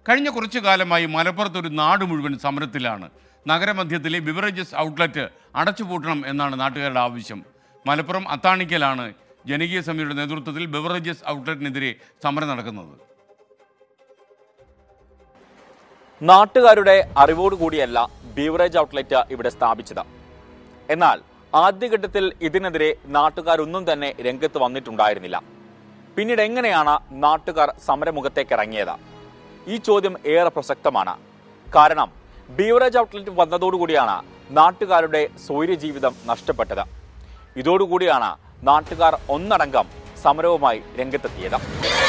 കഴിഞ്ഞ കുറച്ചു കാലമായി മലപ്പുറത്ത് ഒരു നാട് മുഴുവൻ സമരത്തിലാണ് നഗരമധ്യത്തിലെ ബിവറേജസ് ഔട്ട്ലെറ്റ് അടച്ചുപൂട്ടണം എന്നാണ് നാട്ടുകാരുടെ ആവശ്യം മലപ്പുറം അത്താണിക്കലാണ് ജനകീയ സമിതിയുടെ നേതൃത്വത്തിൽ ബിവറേജസ് ഔട്ട്ലെറ്റിനെതിരെ സമരം നടക്കുന്നത് നാട്ടുകാരുടെ അറിവോടുകൂടിയല്ല ബീവറേജ് ഔട്ട്ലെറ്റ് ഇവിടെ സ്ഥാപിച്ചത് എന്നാൽ ആദ്യഘട്ടത്തിൽ ഇതിനെതിരെ നാട്ടുകാരൊന്നും തന്നെ രംഗത്ത് വന്നിട്ടുണ്ടായിരുന്നില്ല പിന്നീട് എങ്ങനെയാണ് നാട്ടുകാർ സമരമുഖത്തേക്ക് ഇറങ്ങിയത് ഈ ചോദ്യം ഏറെ പ്രസക്തമാണ് കാരണം ബീവറേജ് ഔട്ട്ലെറ്റ് വന്നതോടുകൂടിയാണ് നാട്ടുകാരുടെ സ്വൈര്യജീവിതം നഷ്ടപ്പെട്ടത് ഇതോടുകൂടിയാണ് നാട്ടുകാർ ഒന്നടങ്കം സമരവുമായി രംഗത്തെത്തിയത്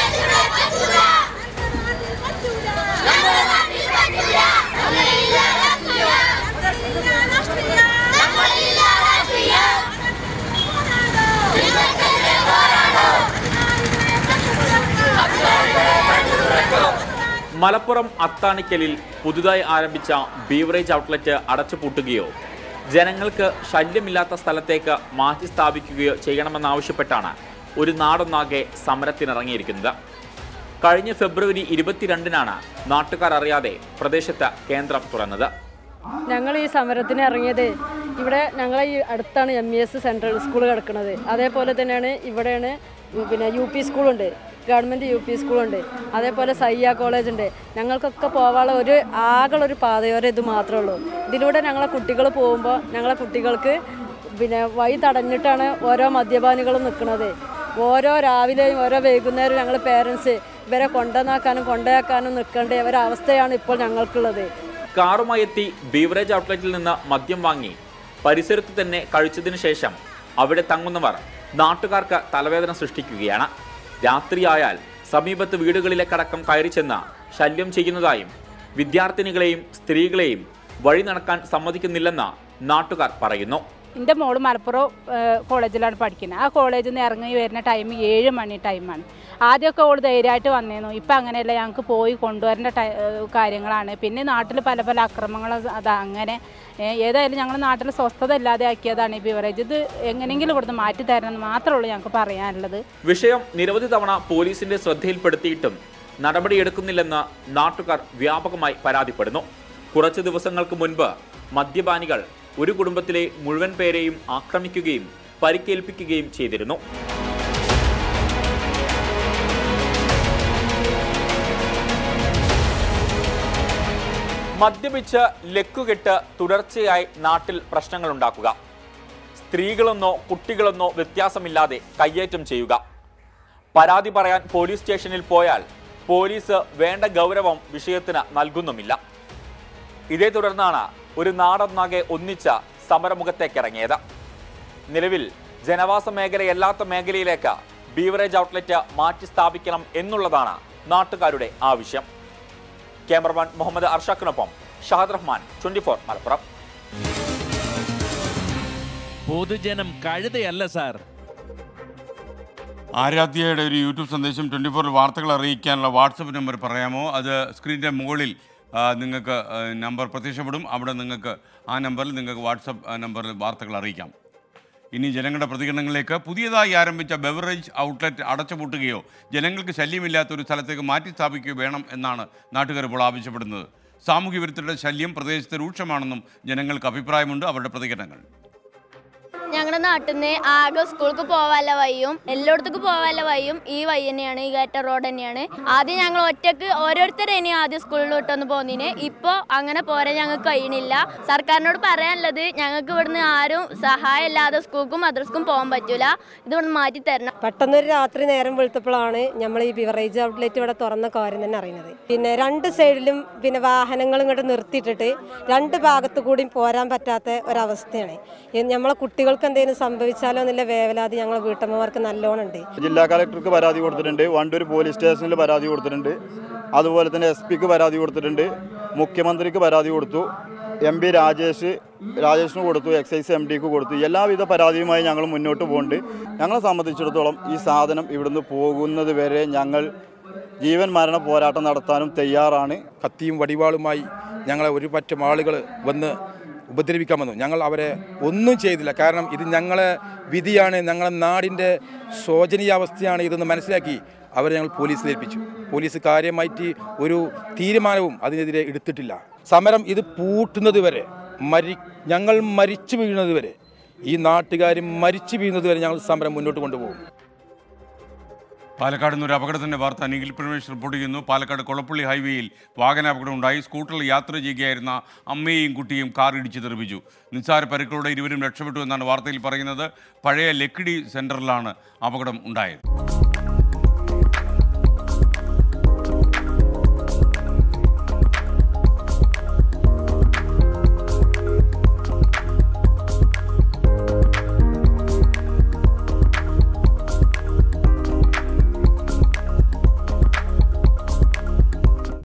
മലപ്പുറം അത്താണിക്കലിൽ പുതുതായി ആരംഭിച്ച ബീവറേജ് ഔട്ട്ലെറ്റ് അടച്ചുപൂട്ടുകയോ ജനങ്ങൾക്ക് ശല്യമില്ലാത്ത സ്ഥലത്തേക്ക് മാറ്റി സ്ഥാപിക്കുകയോ ചെയ്യണമെന്നാവശ്യപ്പെട്ടാണ് ഒരു നാടൊന്നാകെ സമരത്തിനിറങ്ങിയിരിക്കുന്നത് കഴിഞ്ഞ ഫെബ്രുവരി ഇരുപത്തിരണ്ടിനാണ് നാട്ടുകാർ അറിയാതെ പ്രദേശത്ത് കേന്ദ്രം തുറന്നത് ഞങ്ങൾ ഈ സമരത്തിന് ഇറങ്ങിയത് ഇവിടെ ഞങ്ങളെ ഈ അടുത്താണ് M E S central school കിടക്കുന്നത് അതേപോലെ തന്നെയാണ് ഇവിടെയാണ് പിന്നെ യു പി സ്കൂളുണ്ട് ഗവൺമെൻറ് യു പി സ്കൂളുണ്ട് അതേപോലെ സയ്യ കോളേജ് ഉണ്ട് ഞങ്ങൾക്കൊക്കെ പോകാനുള്ള ഒരു ആകെ ഒരു പാതയോരം ഇത് മാത്രമേ ഉള്ളൂ ഇതിലൂടെ ഞങ്ങളെ കുട്ടികൾ പോകുമ്പോൾ ഞങ്ങളെ കുട്ടികൾക്ക് പിന്നെ വഴി തടഞ്ഞിട്ടാണ് ഓരോ മദ്യപാനികളും നിൽക്കുന്നത് ഓരോ രാവിലെയും ഓരോ വൈകുന്നേരം ഞങ്ങൾ പേരൻസ് ഇവരെ കൊണ്ടുവന്നാക്കാനും കൊണ്ടുപോയാക്കാനും നിൽക്കേണ്ട ഒരവസ്ഥയാണ് ഇപ്പോൾ ഞങ്ങൾക്കുള്ളത് കാറുമായി എത്തി ബീവറേജ് ഔട്ട്ലെറ്റിൽ നിന്ന് മദ്യം വാങ്ങി പരിസരത്ത് തന്നെ കഴിച്ചതിന് ശേഷം അവിടെ തങ്ങുന്നവർ നാട്ടുകാർക്ക് തലവേദന സൃഷ്ടിക്കുകയാണ് രാത്രിയായാൽ സമീപത്ത് വീടുകളിലേക്കടക്കം കയറി ചെന്ന് ശല്യം ചെയ്യുന്നതായും വിദ്യാർത്ഥിനികളെയും സ്ത്രീകളെയും വഴി നടക്കാൻ സമ്മതിക്കുന്നില്ലെന്ന് നാട്ടുകാർ പറയുന്നു എൻ്റെ മോള് മലപ്പുറം ഏഹ്, കോളേജിലാണ് പഠിക്കുന്നത് ആ കോളേജിൽ നിന്ന് ഇറങ്ങി വരുന്ന ടൈം ഏഴ് മണി ടൈമാണ് ആദ്യമൊക്കെ ഓൾ ധൈര്യമായിട്ട് വന്നിരുന്നു ഇപ്പം അങ്ങനെയല്ല ഞങ്ങൾക്ക് പോയി കൊണ്ടുവരേണ്ട ടൈ ഏഹ്, കാര്യങ്ങളാണ് പിന്നെ നാട്ടിൽ പല പല അക്രമങ്ങൾ അത് അങ്ങനെ ഏഹ്, ഏതായാലും ഞങ്ങൾ നാട്ടിൽ സ്വസ്ഥത ഇല്ലാതെ ആക്കിയതാണ് ഈ ബിവറേജ് ഇത് എങ്ങനെയെങ്കിലും ഇവിടുന്ന് മാറ്റി തരണം എന്ന് മാത്രമേ ഉള്ളൂ ഞങ്ങൾക്ക് പറയാനുള്ളത് വിഷയം നിരവധി തവണ പോലീസിന്റെ ശ്രദ്ധയിൽപ്പെടുത്തിയിട്ടും നടപടിയെടുക്കുന്നില്ലെന്ന് നാട്ടുകാർ വ്യാപകമായി പരാതിപ്പെടുന്നു കുറച്ച് ദിവസങ്ങൾക്ക് മുൻപ് മദ്യപാനികൾ ഒരു കുടുംബത്തിലെ മുഴുവൻ പേരെയും ആക്രമിക്കുകയും പരിക്കേൽപ്പിക്കുകയും ചെയ്തിരുന്നു മദ്യപിച്ച് ലക്കുകെട്ട് തുടർച്ചയായി നാട്ടിൽ പ്രശ്നങ്ങളുണ്ടാക്കുക സ്ത്രീകളെന്നോ കുട്ടികളെന്നോ വ്യത്യാസമില്ലാതെ കയ്യേറ്റം ചെയ്യുക പരാതി പറയാൻ പോലീസ് സ്റ്റേഷനിൽ പോയാൽ പോലീസ് വേണ്ട ഗൗരവം വിഷയത്തിന് നൽകുന്നുമില്ല ഇതേ തുടർന്നാണ് ഒരു നാടൊന്നാകെ ഒന്നിച്ച സമരമുഖത്തേക്കിറങ്ങിയത് നിലവിൽ ജനവാസ മേഖലയല്ലാത്ത മേഖലയിലേക്ക് ബീവറേജ് ഔട്ട്ലെറ്റ് മാറ്റി സ്ഥാപിക്കണം എന്നുള്ളതാണ് നാട്ടുകാരുടെ ആവശ്യം ക്യാമറമാൻ മുഹമ്മദ് അർഷാഖിനൊപ്പം ഷാദ് റഹ്മാൻ ട്വന്റി ഫോർ മലപ്പുറം പൊതുജനം കഴുതയല്ല സാർ ആരാധ്യയുടെ ഒരു യൂട്യൂബ് സന്ദേശം ട്വൻറ്റി ഫോറിൽ വാർത്തകൾ അറിയിക്കാനുള്ള വാട്സപ്പ് നമ്പർ പറയാമോ അത് സ്ക്രീനിൻ്റെ മുകളിൽ ആ, നിങ്ങൾക്ക് ആ, നമ്പർ പ്രത്യക്ഷപ്പെടും അവിടെ നിങ്ങൾക്ക് ആ നമ്പറിൽ നിങ്ങൾക്ക് വാട്സപ്പ് ആ, നമ്പറിൽ വാർത്തകൾ അറിയിക്കാം ഇനി ജനങ്ങളുടെ പ്രതികരണങ്ങളിലേക്ക് പുതിയതായി ആരംഭിച്ച ബെവറേജ് ഔട്ട്ലെറ്റ് അടച്ചുപൂട്ടുകയോ ജനങ്ങൾക്ക് ശല്യമില്ലാത്ത ഒരു സ്ഥലത്തേക്ക് മാറ്റി സ്ഥാപിക്കുകയോ വേണം എന്നാണ് നാട്ടുകാർ ഇപ്പോൾ ആവശ്യപ്പെടുന്നത് സാമൂഹ്യ വിരുദ്ധരുടെ ശല്യം പ്രദേശത്ത് രൂക്ഷമാണെന്നും ജനങ്ങൾക്ക് അഭിപ്രായമുണ്ട് അവരുടെ പ്രതികരണങ്ങൾ ഞങ്ങളുടെ നാട്ടിൽ നിന്ന് ആകെ സ്കൂൾക്ക് പോകാനുള്ള വഴിയും എല്ലായിടത്തേക്ക് പോകാനുള്ള വഴിയും ഈ വഴി തന്നെയാണ് ഈ കയറ്റ റോഡ് തന്നെയാണ് ആദ്യം ഞങ്ങൾ ഒറ്റക്ക് ഓരോരുത്തരേനെ ആദ്യം സ്കൂളിൽ വിട്ടൊന്ന് പോകുന്നതിന് ഇപ്പോൾ അങ്ങനെ പോരാൻ ഞങ്ങൾക്ക് കഴിയണില്ല സർക്കാരിനോട് പറയാനുള്ളത് ഞങ്ങൾക്ക് ഇവിടുന്ന് ആരും സഹായം ഇല്ലാതെ സ്കൂൾക്കും മദ്രസ്ക്കും പോകാൻ പറ്റൂല ഇത് ഇവിടുന്ന് മാറ്റി തരണം പെട്ടെന്നൊരു രാത്രി നേരം വെളുത്തപ്പോഴാണ് നമ്മൾ ഈ ബിവറേജ് ഔട്ട്ലെറ്റ് ഇവിടെ തുറന്ന കാര്യം തന്നെ അറിയുന്നത് പിന്നെ രണ്ട് സൈഡിലും പിന്നെ വാഹനങ്ങൾ ഇങ്ങോട്ട് നിർത്തിയിട്ടിട്ട് രണ്ട് ഭാഗത്തു കൂടിയും പോരാൻ പറ്റാത്ത ഒരവസ്ഥയാണ് ഈ നമ്മളെ കുട്ടികൾക്ക് എന്തെങ്കിലും സംഭവിച്ചാലോ എന്നുള്ള വേവലാതി ഞങ്ങളെ വീട്ടമ്മമാർക്ക് നല്ലോണം ഉണ്ട് ജില്ലാ കലക്ടർക്ക് പരാതി കൊടുത്തിട്ടുണ്ട് വണ്ടൂർ പോലീസ് സ്റ്റേഷനിൽ പരാതി കൊടുത്തിട്ടുണ്ട് അതുപോലെ തന്നെ എസ് പിക്ക് പരാതി കൊടുത്തിട്ടുണ്ട് മുഖ്യമന്ത്രിക്ക് പരാതി കൊടുത്തു എം പി രാജേഷ് രാജേഷിന് കൊടുത്തു എക്സൈസ് എം ഡിക്ക് കൊടുത്തു എല്ലാവിധ പരാതിയുമായി ഞങ്ങൾ മുന്നോട്ട് പോകുന്നുണ്ട് ഞങ്ങളെ സംബന്ധിച്ചിടത്തോളം ഈ സാധനം ഇവിടുന്ന് പോകുന്നത് വരെ ഞങ്ങൾ ജീവൻ മരണ പോരാട്ടം നടത്താനും തയ്യാറാണ് കത്തിയും വടിവാളുമായി ഞങ്ങളെ ഒരു പറ്റം ആളുകൾ വന്ന് ഉപദ്രവിക്കാൻ വന്നു ഞങ്ങൾ അവരെ ഒന്നും ചെയ്തില്ല കാരണം ഇത് ഞങ്ങളെ വിധിയാണ് ഞങ്ങളെ നാടിൻ്റെ ശോചനീയാവസ്ഥയാണ് ഇതെന്ന് മനസ്സിലാക്കി അവരെ ഞങ്ങൾ പോലീസിൽ ഏൽപ്പിച്ചു പോലീസ് കാര്യമായിട്ട് ഒരു തീരുമാനവും അതിനെതിരെ എടുത്തിട്ടില്ല സമരം ഇത് പൂട്ടുന്നത് വരെ മരി ഞങ്ങൾ മരിച്ചു വീഴുന്നത് വരെ ഈ നാട്ടുകാർ മരിച്ചു വീഴുന്നത് വരെ ഞങ്ങൾ സമരം മുന്നോട്ട് കൊണ്ടുപോകും പാലക്കാട് നിന്ന് ഒരു അപകടത്തിന്റെ വാർത്ത അനിൽ പ്രമേഷ് റിപ്പോർട്ട് ചെയ്യുന്നു പാലക്കാട് കൊളപ്പള്ളി ഹൈവേയിൽ വാഹനാപകടം ഉണ്ടായി സ്കൂട്ടറിൽ യാത്ര ചെയ്യുകയായിരുന്ന അമ്മയെയും കുട്ടിയും കാർ ഇടിച്ച് തെറിപ്പിച്ചു നിസ്സാര പരിക്കുകളോടെ ഇരുവരും രക്ഷപ്പെട്ടു എന്നാണ് വാർത്തയിൽ പറയുന്നത് പഴയ ലക്കിടി സെന്ററിലാണ് അപകടം ഉണ്ടായത്